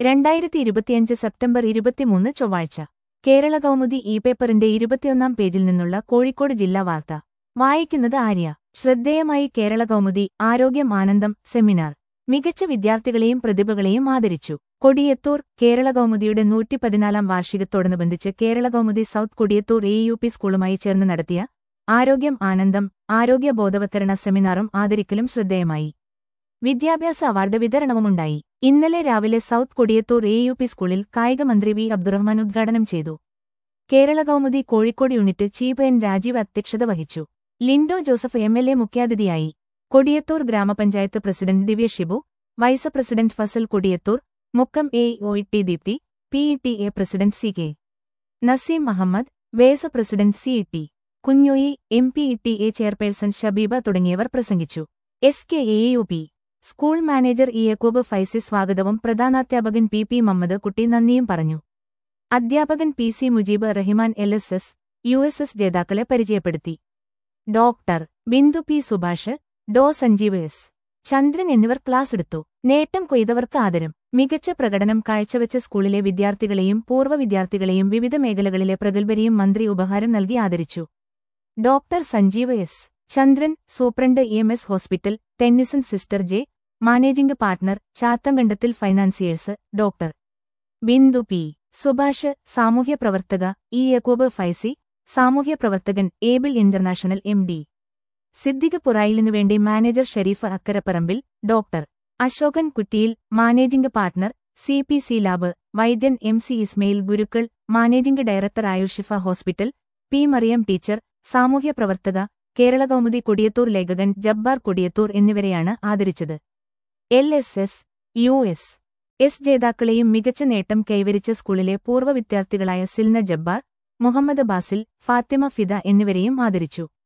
രണ്ടായിരത്തി ഇരുപത്തിയഞ്ച് സെപ്റ്റംബർ ഇരുപത്തിമൂന്ന് ചൊവ്വാഴ്ച കേരള കൗമുദി ഇ പേപ്പറിന്റെ ഇരുപത്തിയൊന്നാം പേജിൽ നിന്നുള്ള കോഴിക്കോട് ജില്ലാ വാർത്ത വായിക്കുന്നത് ആര്യ ശ്രദ്ധേയമായി കേരള കൗമുദി ആരോഗ്യം ആനന്ദം സെമിനാർ മികച്ച വിദ്യാർത്ഥികളെയും പ്രതിഭകളെയും ആദരിച്ചു കൊടിയത്തൂർ കേരള കൗമുദിയുടെ നൂറ്റിപ്പതിനാലാം വാർഷികത്തോടനുബന്ധിച്ച് Kerala Kaumudi South Kodiyathur A U P സ്കൂളുമായി ചേർന്ന് നടത്തിയ ആരോഗ്യം ആനന്ദം ആരോഗ്യ ബോധവത്കരണ സെമിനാറും ആദരിക്കലും ശ്രദ്ധേയമായി വിദ്യാഭ്യാസ അവാർഡ് വിതരണവുമുണ്ടായി ഇന്നലെ രാവിലെ South Kodiyathur A U P സ്കൂളിൽ കായികമന്ത്രി വി അബ്ദുറഹ്മാൻ ഉദ്ഘാടനം ചെയ്തു Kerala Kaumudi Kozhikode unit chief N Rajeev അധ്യക്ഷത വഹിച്ചു Lindo Joseph M L A മുഖ്യാതിഥിയായി കൊടിയത്തൂർ ഗ്രാമപഞ്ചായത്ത് president Divya Shibu vice president Fasal Kodiyathur Mukkam A O T Deepthi P E T A president C K Naseem Ahmed vice president C E T Kunhoyi M P E T A chairperson Shabeeba തുടങ്ങിയവർ പ്രസംഗിച്ചു S K A U P school manager E Yakub Faizy സ്വാഗതവും പ്രധാനാധ്യാപകൻ P P Mammad Kutty നന്ദിയും പറഞ്ഞു അധ്യാപകൻ P C Mujeeb Rahman L S S U S S ജേതാക്കളെ പരിചയപ്പെടുത്തി doctor Bindu P Subhash ഡോ സഞ്ജീവ് എസ് ചന്ദ്രൻ എന്നിവർ ക്ലാസ് എടുത്തു നേട്ടം കൊയ്തവർക്ക് ആദരം മികച്ച പ്രകടനം കാഴ്ചവെച്ച സ്കൂളിലെ വിദ്യാർത്ഥികളെയും പൂർവ്വ വിദ്യാർത്ഥികളെയും വിവിധ മേഖലകളിലെ പ്രഗത്ഭരെയും മന്ത്രി ഉപഹാരം നൽകി ആദരിച്ചു doctor Sanjeev S Chandran superintendent E M S hospital Tennyson sister J managing partner ചാത്തങ്കണ്ടത്തിൽ financiers doctor Bindu P Subhash സാമൂഹ്യ പ്രവർത്തക ഇ യക്കൂബ് ഫൈസി സാമൂഹ്യ പ്രവർത്തകൻ Able International M D Siddique പുറായിലിനുവേണ്ടി manager Sharif Akkaraparambil doctor Ashokan Kuttiyil managing partner C P C lab വൈദ്യൻ M C Ismail Gurukkal managing director Ayushifa hospital P Mariyam teacher സാമൂഹ്യ പ്രവർത്തക കേരള കൗമുദി കൊടിയത്തൂർ ലേഖകൻ ജബ്ബാർ കൊടിയത്തൂർ എന്നിവരെയാണ് ആദരിച്ചത് L S S U S S ജേതാക്കളെയും മികച്ച നേട്ടം കൈവരിച്ച സ്കൂളിലെ പൂർവ്വ വിദ്യാർത്ഥികളായ സിൽന ജബ്ബാർ മുഹമ്മദ് ബാസിൽ ഫാത്തിമ ഫിദ എന്നിവരെയും ആദരിച്ചു